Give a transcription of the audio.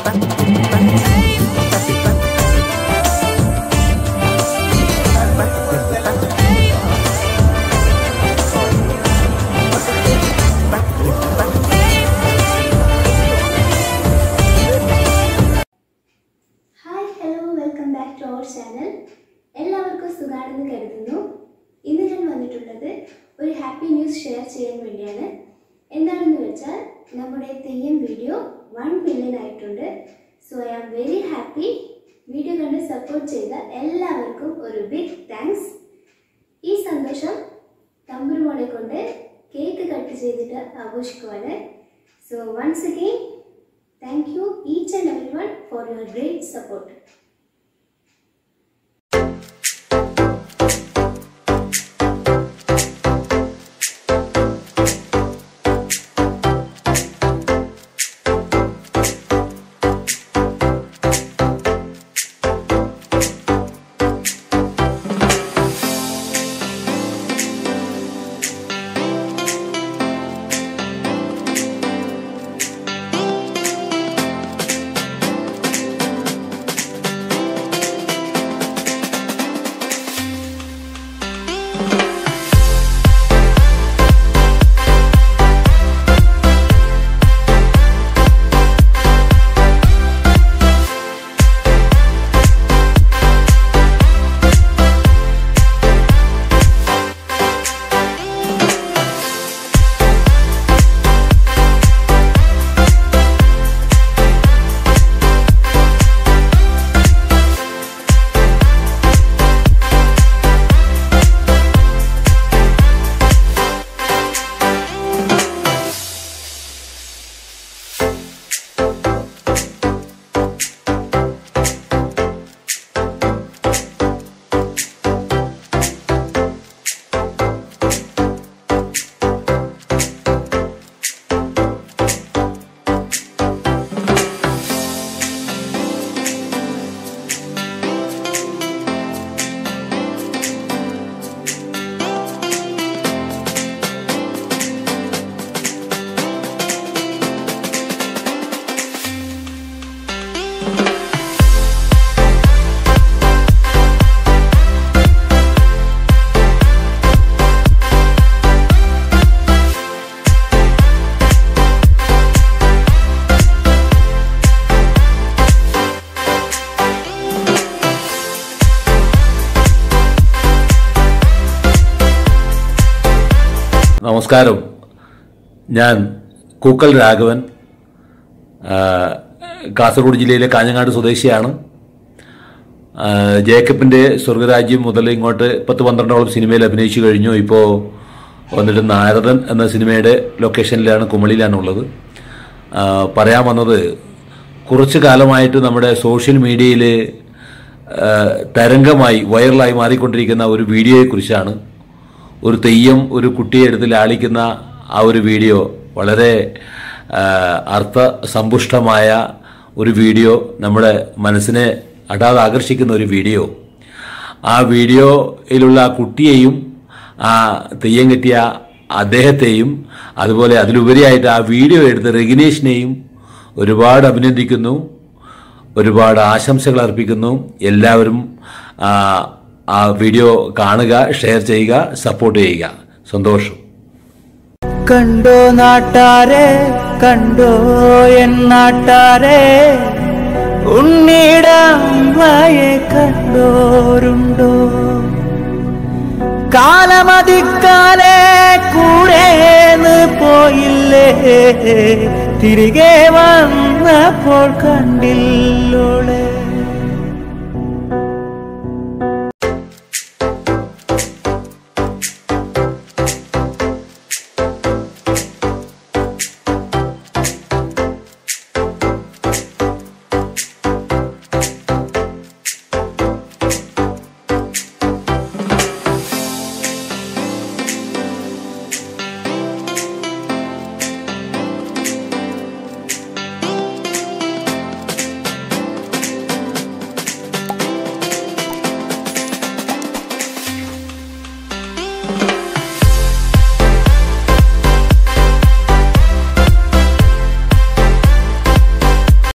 Hi hello welcome back to our channel എല്ലാവർക്കും സുഖാണെന്ന് കരുതുന്നു ഇന്ന് ഞാൻ വന്നിട്ടുള്ളത് ഒരു ഹാപ്പി ന്യൂസ് ഷെയർ ചെയ്യാൻ വേണ്ടിയാണ് എന്താണെന്ന് വെച്ചാൽ നമ്മുടെ തെയ്യം വീഡിയോ വൺ മില്യൺ ആയിട്ടുണ്ട് so I am very happy video കണ്ട് സപ്പോർട്ട് ചെയ്ത എല്ലാവർക്കും ഒരു ബിഗ് താങ്ക്സ് ഈ സന്തോഷം തമ്പുരുമോളെ കൊണ്ട് കേക്ക് കട്ട് ചെയ്തിട്ട് ആഘോഷിക്കുവാണ് so once again Thank you each and everyone for your great support. നമസ്കാരം ഞാൻ കൂക്കൽ രാഘവൻ ആ, കാസർഗോഡ് ജില്ലയിലെ കാഞ്ഞങ്ങാട് സ്വദേശിയാണ് ആ, ജേക്കബിൻ്റെ സ്വർഗരാജ്യം മുതൽ ഇങ്ങോട്ട് പത്ത് പന്ത്രണ്ടോളം സിനിമയിൽ അഭിനയിച്ചു കഴിഞ്ഞു ഇപ്പോൾ വന്നിട്ട് നാരദൻ എന്ന സിനിമയുടെ ലൊക്കേഷനിലാണ് കുമളിയിലാണുള്ളത് ആ, പറയാൻ വന്നത് കുറച്ചു കാലമായിട്ട് നമ്മുടെ സോഷ്യൽ മീഡിയയിൽ ആ, തരംഗമായി വൈറലായി മാറിക്കൊണ്ടിരിക്കുന്ന ഒരു വീഡിയോയെക്കുറിച്ചാണ് ഒരു തെയ്യം ഒരു കുട്ടിയെ എടുത്ത് ലാളിക്കുന്ന ആ ഒരു വീഡിയോ വളരെ ആ, അർത്ഥസമ്പുഷ്ടമായ ഒരു വീഡിയോ നമ്മുടെ മനസ്സിനെ അടാതെ ആകർഷിക്കുന്ന ഒരു വീഡിയോ ആ വീഡിയോയിലുള്ള ആ കുട്ടിയെയും ആ തെയ്യം കെട്ടിയ അദ്ദേഹത്തെയും അതുപോലെ അതിലുപരിയായിട്ട് ആ വീഡിയോ എടുത്ത റെഗിനേഷിനെയും ഒരുപാട് അഭിനന്ദിക്കുന്നു ഒരുപാട് ആശംസകൾ അർപ്പിക്കുന്നു എല്ലാവരും ആ, ആ വീഡിയോ കാണുക ഷെയർ ചെയ്യുക സപ്പോർട്ട് ചെയ്യുക സന്തോഷം കണ്ടോ നാട്ടാരെ കണ്ടോ എൻ നാട്ടാരെ ഉണ്ണിടമ്മയെ കണ്ടോരുണ്ടോ കാലമതിക്കാലെ കൂടേന്ന് പോയില്ലേ തിരികെ വന്നപ്പോൾ കണ്ടില്ലോളെ